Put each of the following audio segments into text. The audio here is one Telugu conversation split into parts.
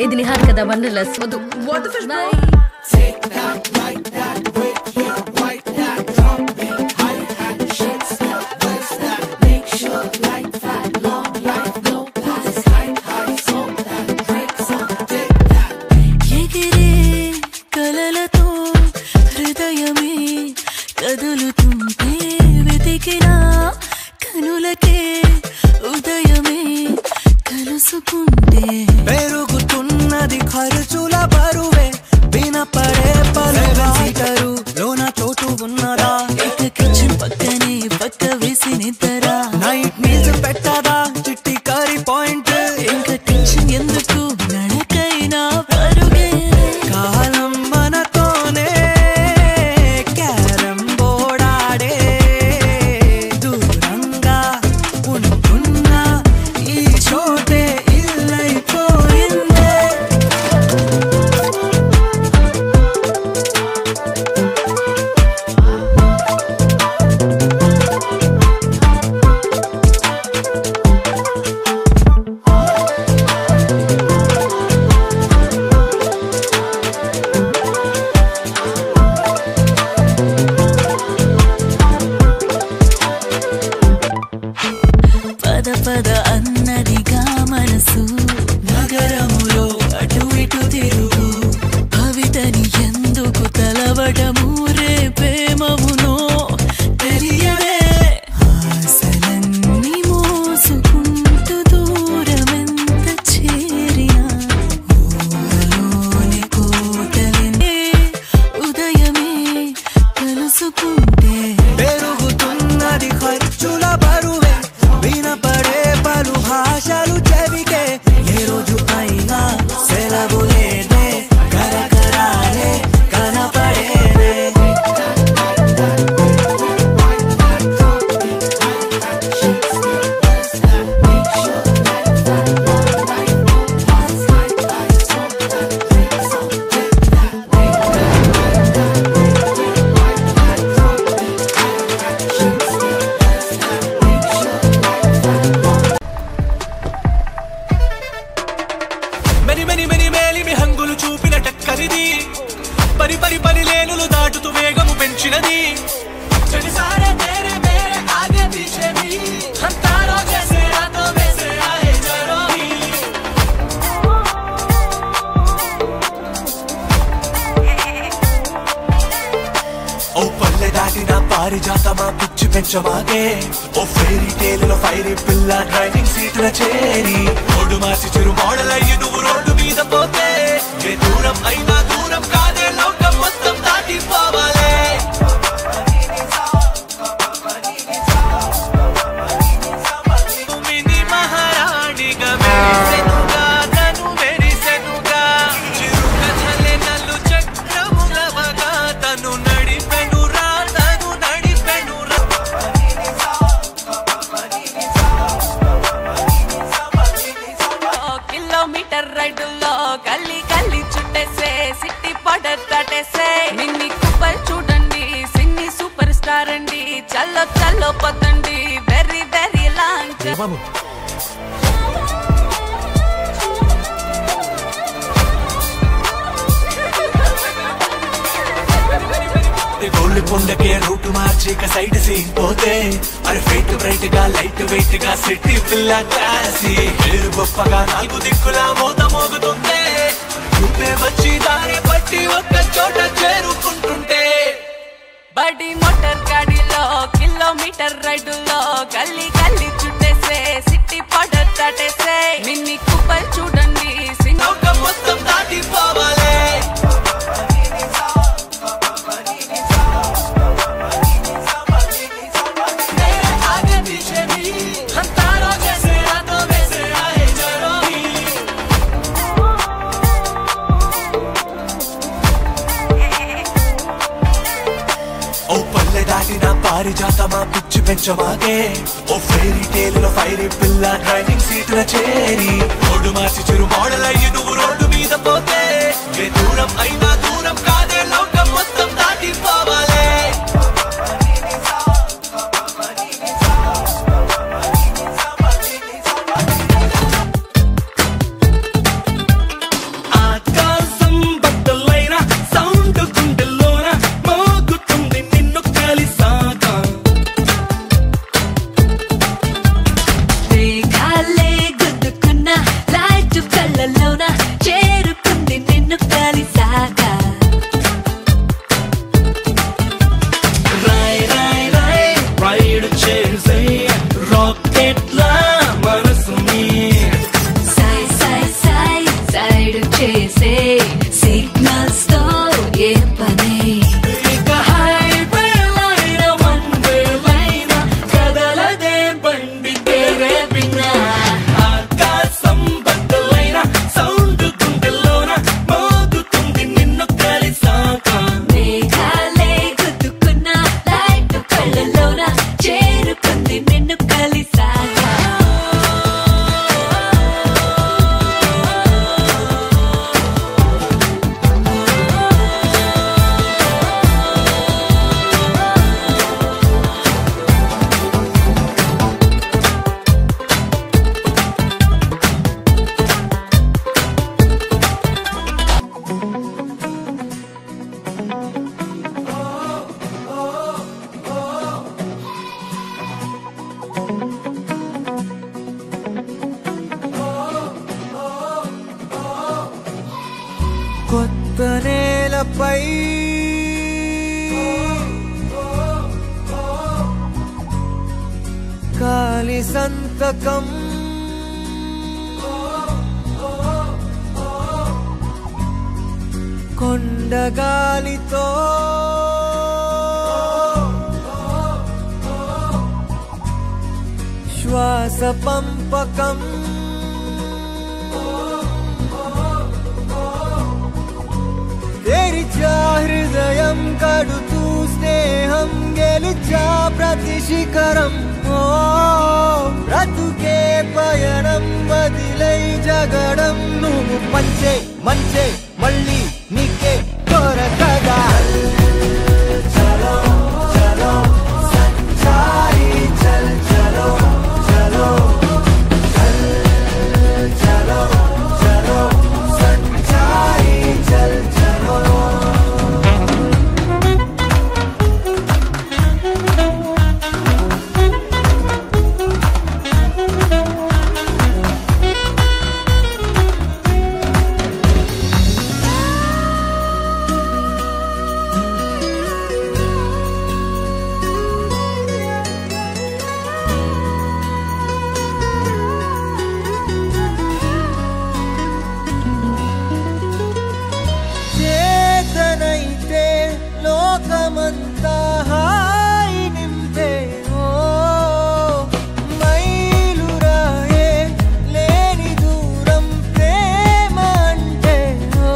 ఇది నిహార్ కదా వండర్లెస్ వద్దు What the fish, bro? Bye. ఎగిరే కలలతో హృదయమే కదులుతుంటే వెతికిన కనులకే ఉదయమే కలుసుకుంటే పెరుగుతున్నది ఖర్చుల బరువే వినపడే పలుగాటరు లోన చోటు ఉన్నదా ఇక కిచెన్ పక్కనే పక్క వేసి నిద్దరా నైట్ మీల్స్ పెట్టదా చిట్టి కర్రీ పాయింట్ ఇంకా టెన్షన్ ఎందుకు నడకైనా పరుగే కాలం మనతోనే క్యారం బోర్డాడే దూరంగా ఉంటున్న ఈ చోటే ఇల్లైపోయిందే పద పద అన్నదిగా మనసు నగరములో అటు ఇటు తిరుగు భవితని ఎందుకు తలవడము రేపేమవునో తెలియదే ఆశలన్నీ మోసుకుంటూ దూరమెంత చేరినా ఊహలోని కోటలనే ఉదయమే కలుసుకుంటే పెరుగుతున్నది ఖర్చుల బరువే వినపడే పలు భాషలు చెవికే ఏ రోజు అయినా సెలవు లేదే కరకరాలే కనపడేదే మెని మెని మెని మేలిమి హంగులు చూపిన టక్కరిది పరి పరి పరి లేనులు దాటుతూ వేగము పెంచినది చలిసారే మేరే మేరే ఆగే పీछे भी हम तारों जैसे रातों में से आए जरोही ఓ పల్లె దాటిన పారిజాతమా పిచ్చి పెంచమాగే ఓ ఫెయిరీ టేలులో ఫైరీ పిల్ల డ్రైవింగ్ సీటుల చేరి రోడ్డు మార్చి చిరు మోడల్ అయ్యి నువ్వు రోడ్డు మీద పోతే ఏ దూరం అయినా దూరం కాదే లోకం మొత్తం దాటిపోవాలే మిని మహారాణిగా మెరిసెనుగా తను మెరిసెనుగా చిరు కథలే నల్లు చక్రములవగా తను నడిపెను రా తను నడిపెను రా కిలోమీటర్ రైడుల్లో గల్లీ గల్లీ చుట్టేసే సిటీ పడర్ దాటేసే మిన్ని కుప్పర్ చూడండి సిన్ని సూపర్ స్టార్ అండి చల్లో చల్లో పదండి వెరీ వెరీ లాంగ్ బాబు గోల్డ్ కొండకే రూట్ మార్చి ఇక సైడ్ సీన్ పోతే అరే ఫైట్ బ్రైట్ గా లైట్ వెయిట్ గా సిటీ పిల్ల క్లాసీ పేరు గొప్పగా నాలుగు దిక్కులా మోత మోగుతుంటే చూపే వచ్చి దారి పట్టి ఒక్క చోట చేరుకుంటుంటే బడి మోటార్ గాడిలో కిలోమీటర్ రైడుల్లో గల్లీ గల్లీ చుట్టేసే సిటీ పడర్ దాటేసే మిన్ని కుప్పర్ చూడండి సిన్ని లోకం మొత్తం దాటిపోవాలే मेरे आगे पीछे भी हम तारों जैसे रातों में से आए जरोही ఓ పల్లె దాటిన పారిజాతమా పిచ్చి పెంచమాగే ఓ ఫెయిరీ టేలులో ఫైరీ పిల్ల డ్రైవింగ్ సీటుల చేరి రోడ్డు మార్చి చిరు మోడల్ అయ్యి నువ్వు రోడ్డు మీద పోతే ఏ దూరం అయినా దూరం కాదే లోకం మొత్తం దాటిపోవాలే కొత్త నేలపై కాలి సంతకం కొండగాలితో శ్వాస పంపకం తెరిచా హృదయం కడుతూ స్నేహం గెలిచా ప్రతి శిఖరం ఓ బ్రతుకే పయనం వదిలై జగడం నువ్వు పంచే మంచే మళ్ళీ నీకే కొరకగా చలో చలో సంచారి చల్ చలో చలో చల్ చలో చలో సంచారి చల్ చలో చేతనైతే లోకమంతా హాయి నింపే ఓ మైలురాయే లేని దూరం ప్రేమ అంటే ఓ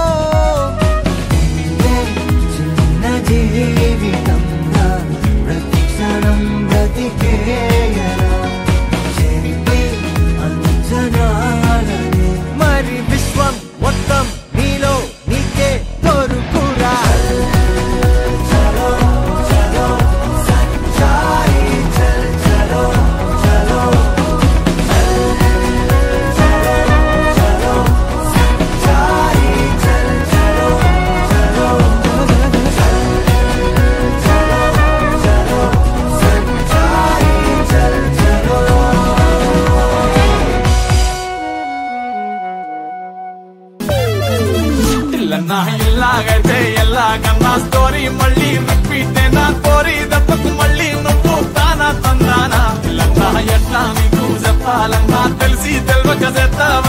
ఇదే చిన్న జీవితంగా ప్రతి క్షణం బ్రతికేయరా చెరిపే అంచనాలని మరి విశ్వం మొత్తం నీలో నీకే దొరుకురా చలో చలో సంచారి చల్ చలో చలో చలో సంచారి చల్ చలో చలో చలో సంచారి చల్ చలో ಇಲ್ಲನ್ನ ಇಲ್ಲಾಗೈತೆ ಎಲ್ಲ ಕನ್ನ ಸ್ಟೋರಿ ಮಳ್ಳಿ ರಿಪೀಟೇನ ಕೋರಿ దత్తకు మళ్ళీ నువ్వు తానా తందానా ఇల్లన్నా ఎట్లా నీకు చెప్పాలన్నా తెలిసి తెలవక చేస్తావా